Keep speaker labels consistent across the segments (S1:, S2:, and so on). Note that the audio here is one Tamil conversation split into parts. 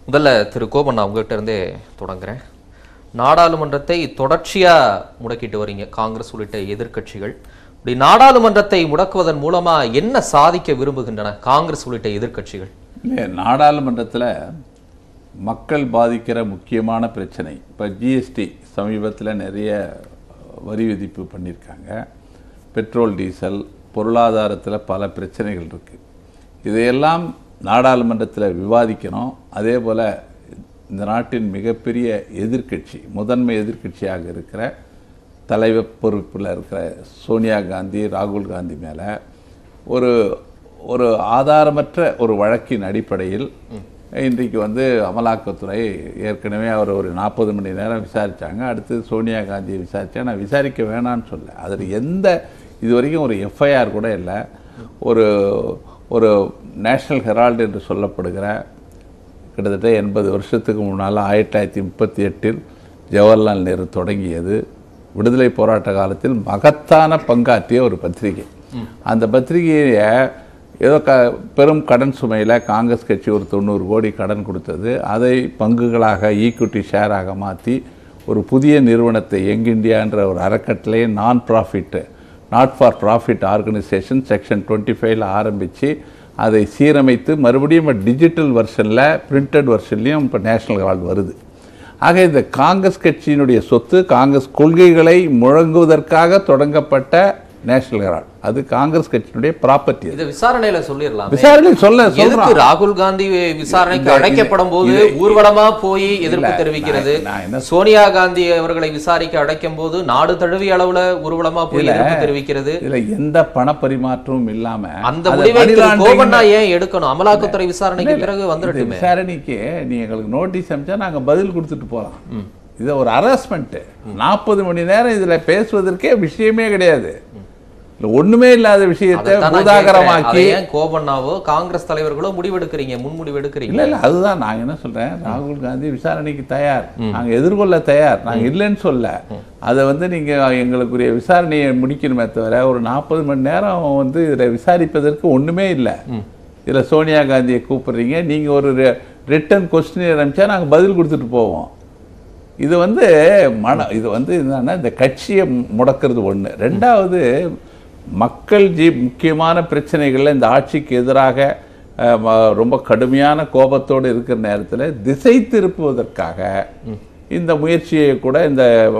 S1: முதல்ல திரு கோபண்ணா உங்ககிட்ட இருந்தே தொடங்குறேன் நாடாளுமன்றத்தை தொடர்ச்சியா முடக்கிட்டு வரீங்க காங்கிரஸ் உள்ளிட்ட எதிர்க்கட்சிகள் இப்படி நாடாளுமன்றத்தை முடக்குவதன் மூலமா என்ன சாதிக்க விரும்புகின்றன காங்கிரஸ் உள்ளிட்ட எதிர்க்கட்சிகள்
S2: இல்லை நாடாளுமன்றத்தில் மக்கள் பாதிக்கிற முக்கியமான பிரச்சனை இப்போ ஜிஎஸ்டி சமீபத்தில் நிறைய வரி விதிப்பு பண்ணியிருக்காங்க பெட்ரோல் டீசல் பொருளாதாரத்தில் பல பிரச்சனைகள் இருக்குது இதையெல்லாம் நாடாளுமன்றத்தில் விவாதிக்கணும் அதே போல் இந்த நாட்டின் மிகப்பெரிய எதிர்க்கட்சி முதன்மை எதிர்க்கட்சியாக இருக்கிற தலைவர் பொறுப்பில் இருக்கிற சோனியா காந்தி ராகுல் காந்தி மேலே ஒரு ஒரு ஆதாரமற்ற ஒரு வழக்கின் அடிப்படையில் இன்றைக்கு வந்து அமலாக்கத்துறை ஏற்கனவே அவர் ஒரு நாற்பது மணி நேரம் விசாரித்தாங்க அடுத்து சோனியா காந்தியை விசாரித்தா நான் விசாரிக்க வேணான்னு சொல்ல அதில் எந்த இது வரைக்கும் ஒரு எஃப்ஐஆர் கூட இல்லை ஒரு ஒரு நேஷ்னல் ஹெரால்டு என்று சொல்லப்படுகிற கிட்டத்தட்ட எண்பது வருஷத்துக்கு முன்னால் ஆயிரத்தி தொள்ளாயிரத்தி முப்பத்தி எட்டில் ஜவஹர்லால் நேரு தொடங்கியது விடுதலை போராட்ட காலத்தில் மகத்தான பங்காற்றிய ஒரு பத்திரிகை அந்த பத்திரிகையை ஏதோ க பெரும் கடன் சுமையில் காங்கிரஸ் கட்சி ஒரு தொண்ணூறு கோடி கடன் கொடுத்தது அதை பங்குகளாக ஈக்விட்டி ஷேராக மாற்றி ஒரு புதிய நிறுவனத்தை யங் இந்தியான்ற ஒரு அறக்கட்டளையை நான் profit not for profit organisation section twenty ஃபைவ்ல ஆரம்பித்து அதை சீரமைத்து மறுபடியும் டிஜிட்டல் வெர்ஷனில் பிரிண்டட் வெர்ஷன்லையும் இப்போ நேஷனல் அவார்டு வருது ஆக இந்த காங்கிரஸ் கட்சியினுடைய சொத்து காங்கிரஸ் கொள்கைகளை முழங்குவதற்காக தொடங்கப்பட்ட நேஷனல் ஹெரால்ட் அது காங்கிரஸ் கட்சியினுடைய ப்ராப்பர்ட்டி
S1: இதை விசாரணையில சொல்லிடலாம்
S2: விசாரணை சொல்ல
S1: எதுக்கு
S2: சொல்றோம்
S1: ராகுல் காந்தி விசாரணைக்கு
S2: இந்த-
S1: அழைக்கப்படும் போது
S2: இது-
S1: ஊர்வலமா போய் எதிர்ப்பு
S2: இல்ல,
S1: தெரிவிக்கிறது
S2: நான் நான் என்ன
S1: சோனியா காந்தி அவர்களை விசாரிக்க அழைக்கும் போது நாடு தழுவிய அளவுல ஊர்வலமா போய் எதிர்ப்பு தெரிவிக்கிறது
S2: இதுல எந்த பண பரிமாற்றமும் இல்லாம
S1: அந்த
S2: அதை
S1: முடிவை
S2: money
S1: திரு
S2: laundering-
S1: கோபண்ணா ஏன் எடுக்கணும் அமலாக்கத்துறை விசாரணைக்கு பிறகு
S2: இந்த
S1: வந்துடட்டுமே
S2: விசாரணைக்கு நீ எங்களுக்கு நோட்டீஸ் அனுப்பிச்சா நாங்க பதில் கொடுத்துட்டு போலாம் இது ஒரு ஹராஸ்மெண்ட் நாற்பது மணி நேரம் இதுல பேசுவதற்கே விஷயமே கிடையாது இல்ல ஒண்ணுமே இல்லாத விஷயத்தை
S1: அதைத்தான் நான்
S2: பூதாகரமாக்கி
S1: கேட்கிறேன். அதை ஏன் கோபண்ணாவோ காங்கிரஸ் தலைவர்களோ முடிவெடுக்கிறீங்க முன்முடிவு எடுக்கிறீங்க
S2: இல்ல இல்ல அதுதான் நாங்க என்ன சொல்றேன் ராகுல் காந்தி விசாரணைக்கு தயார் நாங்க எதிர்கொள்ள தயார் நாங்க இல்லைன்னு சொல்ல அதை வந்து நீங்க எங்களுக்குரிய விசாரணையை முடிக்கணுமே தவிர ஒரு நாற்பது மணி நேரம் வந்து இதுல விசாரிப்பதற்கு ஒண்ணுமே இல்லை இதுல சோனியா காந்தியை கூப்பிடுறீங்க நீங்க ஒரு ரிட்டன் கொஸ்டின் அனுப்பிச்சா நாங்க பதில் கொடுத்துட்டு போவோம் இது வந்து மன இது வந்து என்னன்னா இந்த கட்சியை முடக்கிறது ஒண்ணு ரெண்டாவது மக்கள் ஜி முக்கியமான பிரச்சனைகள்ல இந்த ஆட்சிக்கு எதிராக அஹ், ம- ரொம்ப கடுமையான கோபத்தோடு இருக்கிற நேரத்தில் திசை திருப்புவதற்காக இந்த முயற்சியை கூட இந்த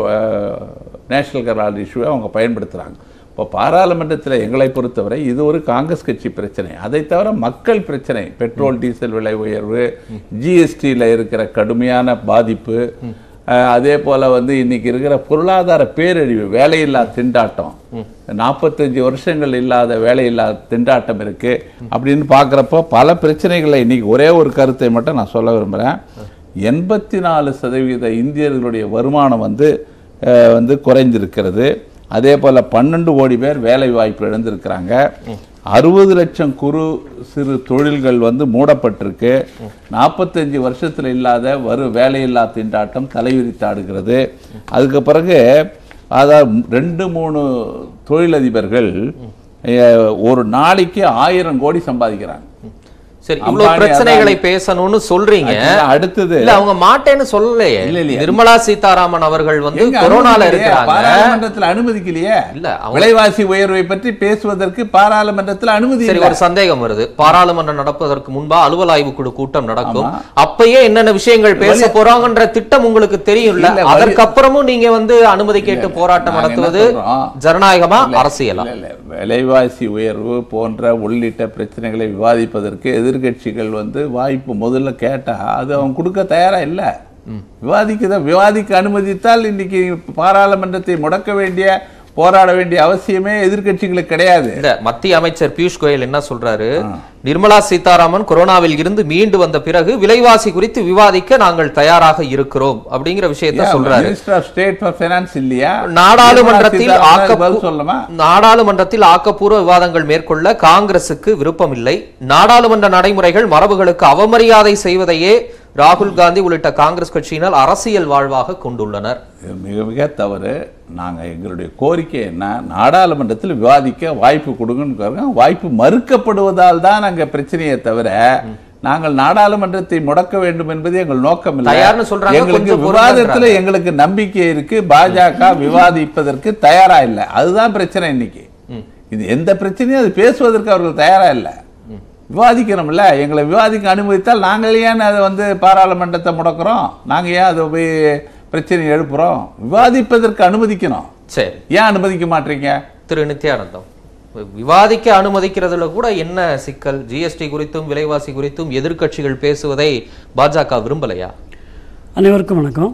S2: நேஷனல் ஹெரால்டு இஷ்யூவை அவங்க பயன்படுத்துகிறாங்க இப்போ பாராளுமன்றத்தில் எங்களை பொறுத்தவரை இது ஒரு காங்கிரஸ் கட்சி பிரச்சனை அதை தவிர மக்கள் பிரச்சனை பெட்ரோல் டீசல் விலை உயர்வு ஜிஎஸ்டியில் இருக்கிற கடுமையான பாதிப்பு அஹ், அதே போல் வந்து இன்னைக்கு இருக்கிற பொருளாதார பேரழிவு வேலையில்லா திண்டாட்டம் நாற்பத்தஞ்சு வருஷங்கள் இல்லாத வேலையில்லா திண்டாட்டம் இருக்கு அப்படின்னு பார்க்குறப்போ பல பிரச்சனைகளை இன்னைக்கு ஒரே ஒரு கருத்தை மட்டும் நான் சொல்ல விரும்புகிறேன் எண்பத்தி நாலு சதவீத இந்தியர்களுடைய வருமானம் வந்து அஹ், வந்து குறைந்திருக்கிறது அதே போல் பன்னெண்டு கோடி பேர் வேலை வாய்ப்பு இழந்திருக்கிறாங்க அறுபது லட்சம் குறு சிறு தொழில்கள் வந்து மூடப்பட்டிருக்கு நாற்பத்தஞ்சு வருஷத்தில் இல்லாத வரு வேலையில்லா திண்டாட்டம் தலைவிரித்தாடுகிறது அதுக்கு பிறகு அதாவது ரெண்டு மூணு தொழிலதிபர்கள் அஹ், ஒரு நாளைக்கு ஆயிரம் கோடி சம்பாதிக்கிறாங்க
S1: சரி இவ்வளவு
S2: அம்பானி,
S1: பிரச்சனைகளை பேசணும்னு சொல்றீங்க
S2: அடுத்தது
S1: இல்ல அவங்க மாட்டேன்னு சொல்லலையே
S2: இல்ல, இல்லையா?
S1: நிர்மலா சீதாராமன் அவர்கள் வந்து
S2: எங்க
S1: கொரோனால
S2: அனுமதிக்கலையே?
S1: இருக்கிறாங்க
S2: பாராளுமன்றத்தில் அனுமதிக்கலையே
S1: இல்ல அவங்க
S2: விலைவாசி உயர்வை பற்றி பேசுவதற்கு பாராளுமன்றத்தில் அனுமதி
S1: சரி
S2: இல்லை.
S1: ஒரு சந்தேகம் வருது பாராளுமன்றம் நடப்பதற்கு முன்பா அலுவல் ஆய்வு குழு கூட்டம் நடக்கும்
S2: ஆமா.
S1: அப்பயே என்னென்ன விஷயங்கள் பேச போறாங்கன்ற திட்டம் உங்களுக்கு தெரியும்ல
S2: இல்ல, வலி-
S1: அதற்கப்புறமும் நீங்க வந்து அனுமதி கேட்டு போராட்டம்
S2: நாங்க என்ன
S1: நடத்துவது
S2: சொல்றோம்?
S1: ஜனநாயகமா அரசியலா
S2: இல்ல, இல்ல. விலைவாசி உயர்வு போன்ற உள்ளிட்ட பிரச்சனைகளை விவாதிப்பதற்கு எதிர்க்கட்சிகள் வந்து வாய்ப்பு முதல்ல கேட்டா அது அவங்க கொடுக்க தயாரா இல்ல விவாதிக்க விவாதிக்க அனுமதித்தால் இன்னைக்கு பாராளுமன்றத்தை முடக்க வேண்டிய போராட வேண்டிய அவசியமே எதிர்க்கட்சிகளுக்கு கிடையாது
S1: இந்த மத்திய அமைச்சர் பியூஷ் கோயல் என்ன சொல்றாரு நிர்மலா சீதாராமன் கொரோனாவில் இருந்து மீண்டு வந்த பிறகு விலைவாசி குறித்து விவாதிக்க நாங்கள் தயாராக இருக்கிறோம் அப்படிங்கிற விஷயத்த சொல்றாரு
S2: minister of state for finance இல்லையா
S1: நாடாளுமன்றத்தில்
S2: நிர்மலா சீதாராமன்
S1: ஆக்கப்பூ-
S2: பதில் சொல்லணுமா
S1: நாடாளுமன்றத்தில் ஆக்கப்பூர்வ விவாதங்கள் மேற்கொள்ள காங்கிரசுக்கு விருப்பமில்லை நாடாளுமன்ற நடைமுறைகள் மரபுகளுக்கு அவமரியாதை செய்வதையே ராகுல் காந்தி உள்ளிட்ட காங்கிரஸ் கட்சியினர் அரசியல் வாழ்வாக கொண்டுள்ளனர்
S2: இது மிக மிக தவறு நாங்கள் எங்களுடைய கோரிக்கை என்ன நாடாளுமன்றத்தில் விவாதிக்க வாய்ப்பு கொடுங்கன்னு கேக்குறோம். வாய்ப்பு மறுக்கப்படுவதால் தான் நாங்கள் பிரச்சனையை தவிர நாங்கள் நாடாளுமன்றத்தை முடக்க வேண்டும் என்பது எங்கள் நோக்கம் இல்லை
S1: தயார்னு சொல்றாங்க,
S2: எங்களுக்கு
S1: கொஞ்சம்
S2: விவாதத்துல
S1: பொறுமைன்றாங்க.
S2: எங்களுக்கு நம்பிக்கை இருக்கு பாஜக விவாதிப்பதற்கு தயாரா இல்லை அதுதான் பிரச்சனை இன்னைக்கு இது எந்த பிரச்சனையும் அது பேசுவதற்கு அவர்கள் தயாரா இல்லை விவாதிக்கணும்ல எங்களை விவாதிக்க அனுமதித்தால் நாங்கள் ஏன் அதை வந்து பாராளுமன்றத்தை முடக்கிறோம் நாங்க ஏன் அதை போய் பிரச்சனை எழுப்புறோம் விவாதிப்பதற்கு அனுமதிக்கணும்
S1: சரி
S2: ஏன் அனுமதிக்க மாட்டீங்க
S1: திரு நித்யானந்தம் விவாதிக்க அனுமதிக்கிறதுல கூட என்ன சிக்கல் ஜிஎஸ்டி குறித்தும் விலைவாசி குறித்தும் எதிர்க்கட்சிகள் பேசுவதை பாஜக விரும்பலையா
S3: அனைவருக்கும் வணக்கம்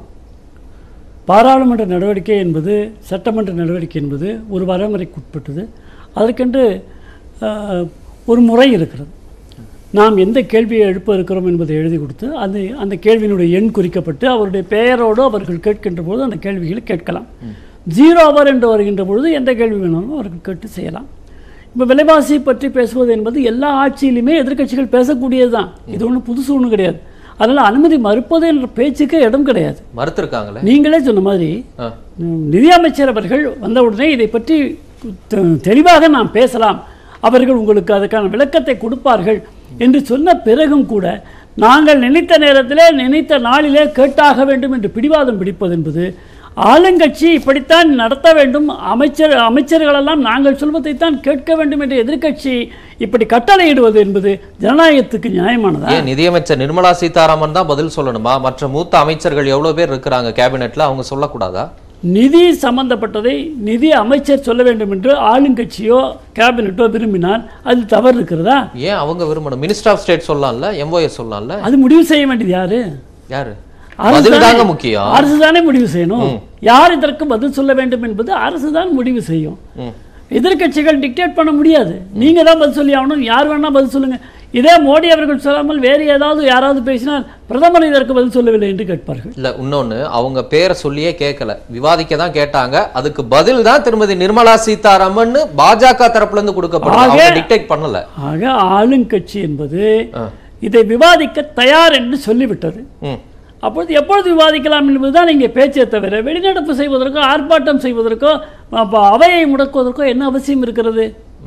S3: பாராளுமன்ற நடவடிக்கை என்பது சட்டமன்ற நடவடிக்கை என்பது ஒரு வரைமுறைக்குட்பட்டது அதற்கென்று ஆஹ், ஒரு முறை இருக்கிறது நாம் எந்த கேள்வியை எழுப்ப இருக்கிறோம் என்பதை எழுதி கொடுத்து அது அந்த கேள்வியினுடைய எண் குறிக்கப்பட்டு அவருடைய பெயரோடு அவர்கள் கேட்கின்ற பொழுது அந்த கேள்விகளை கேட்கலாம் ஜீரோ அவர் என்று வருகின்ற பொழுது எந்த கேள்வி வேணாலும் அவர்கள் கேட்டு செய்யலாம் இப்போ விலைவாசி பற்றி பேசுவது என்பது எல்லா ஆட்சியிலுமே எதிர்க்கட்சிகள் பேசக்கூடியது தான் இது ஒன்றும் புதுசு ஒன்றும் கிடையாது அதனால் அனுமதி மறுப்பது என்ற பேச்சுக்கே இடம் கிடையாது
S1: மறுத்திருக்காங்களே
S3: நீங்களே சொன்ன மாதிரி
S1: ஆ.
S3: ம், நிதியமைச்சர் அவர்கள் வந்தவுடனே இதை பற்றி தெ- தெளிவாக நாம் பேசலாம் அவர்கள் உங்களுக்கு அதுக்கான விளக்கத்தை கொடுப்பார்கள் என்று சொன்ன பிறகும் கூட நாங்கள் நினைத்த நேரத்திலே நினைத்த நாளிலே கேட்டாக வேண்டும் என்று பிடிவாதம் பிடிப்பது என்பது ஆளுங்கட்சி இப்படித்தான் நடத்த வேண்டும் அமைச்சர் அமைச்சர்களெல்லாம் நாங்கள் சொல்வதைத்தான் கேட்க வேண்டும் என்று எதிர்க்கட்சி இப்படி கட்டளையிடுவது என்பது ஜனநாயகத்துக்கு நியாயமானதா
S1: ஏன் நிதியமைச்சர் நிர்மலா சீதாராமன் தான் பதில் சொல்லணுமா மற்ற மூத்த அமைச்சர்கள் எவ்வளவு பேர் இருக்கிறாங்க கேபினெட்ல அவங்க சொல்லக்கூடாதா
S3: நிதி சம்பந்தப்பட்டதை நிதி அமைச்சர் சொல்ல வேண்டும் என்று ஆளுங்கட்சியோ கேபினட்டோ விரும்பினால் அது தவறு இருக்கிறதா
S1: ஏன் அவங்க விரும்பணும் மினிஸ்டர் ஆஃப் ஸ்டேட் சொல்லலாம்ல எம்ஓஎஸ் சொல்லலாம்ல
S3: அது முடிவு செய்ய வேண்டியது யாரு
S1: யாரு
S3: அரசு
S1: பதில்
S3: தானே-
S1: தாங்க முக்கியம்
S3: அரசு தானே முடிவு செய்யணும் யார் இதற்கு பதில் சொல்ல வேண்டும் என்பது அரசு தான் முடிவு செய்யும்
S1: ம்.
S3: எதிர்க்கட்சிகள் டிக்டேட் பண்ண முடியாது நீங்க தான் பதில் சொல்லி ஆகணும் யார் வேணா பதில் சொல்லுங்க இதே மோடி அவர்கள் சொல்லாமல் வேறு ஏதாவது யாராவது பேசினால் பிரதமர் இதற்கு பதில் சொல்லவில்லை என்று கேட்பார்கள்
S1: இல்ல இன்னொன்னு அவங்க பேரை சொல்லியே கேட்கல விவாதிக்க தான் கேட்டாங்க அதுக்கு பதில் தான் திருமதி நிர்மலா சீதாராமன் பாஜக தரப்புல இருந்து கொடுக்கப்படும் அவங்க
S3: ஆக-
S1: டிக்டேட் பண்ணல
S3: ஆக ஆளுங்கட்சி என்பது
S1: ஆ. இதை
S3: இதை விவாதிக்க தயார் என்று சொல்லிவிட்டது
S1: ம்
S3: அப்பொழுது எப்பொழுது விவாதிக்கலாம் என்பதுதான் இங்கே பேச்சே தவிர வெளிநடப்பு செய்வதற்கோ ஆர்ப்பாட்டம் செய்வதற்கோ அப்ப அவையை முடக்குவதற்கோ என்ன அவசியம் இருக்கிறது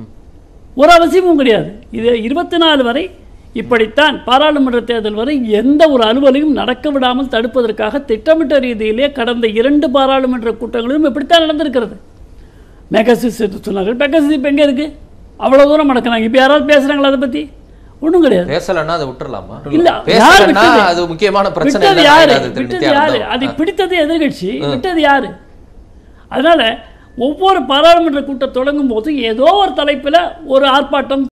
S3: ஒரு அவசியமும் கிடையாது இது இருபத்தி நாலு வரை இப்படித்தான் பாராளுமன்ற தேர்தல் வரை எந்த ஒரு அலுவலையும் நடக்க விடாமல் தடுப்பதற்காக திட்டமிட்ட ரீதியிலே கடந்த இரண்டு பாராளுமன்ற கூட்டங்களிலும் இப்படித்தான் நடந்திருக்கிறது மெகசிஸ் என்று சொன்னார்கள் மெகசிஸ் இப்போ எங்கே இருக்குது அவ்வளோ தூரம் நடக்கிறாங்க இப்போ யாராவது பேசுகிறாங்களா அதை பற்றி ஒன்றும் கிடையாது
S1: பேசலன்னா அதை விட்டுறலாமா
S3: இல்ல யார்
S1: பேசலன்னா
S3: விட்டது?
S1: அது முக்கியமான பிரச்சனை
S3: விட்டது
S1: இல்லைன்னா
S3: யாரு
S1: அது திரு
S3: விட்டது யாரு
S1: நித்யானந்தம்.
S3: அதை பிடித்தது எதிர்கட்சி விட்டது யாரு அதனால ஒவ்வொரு பாராளுமன்ற கூட்டம் தொடங்கும் போது ஏதோ ஒரு தலைப்பில் ஒரு ஆர்ப்பாட்டம்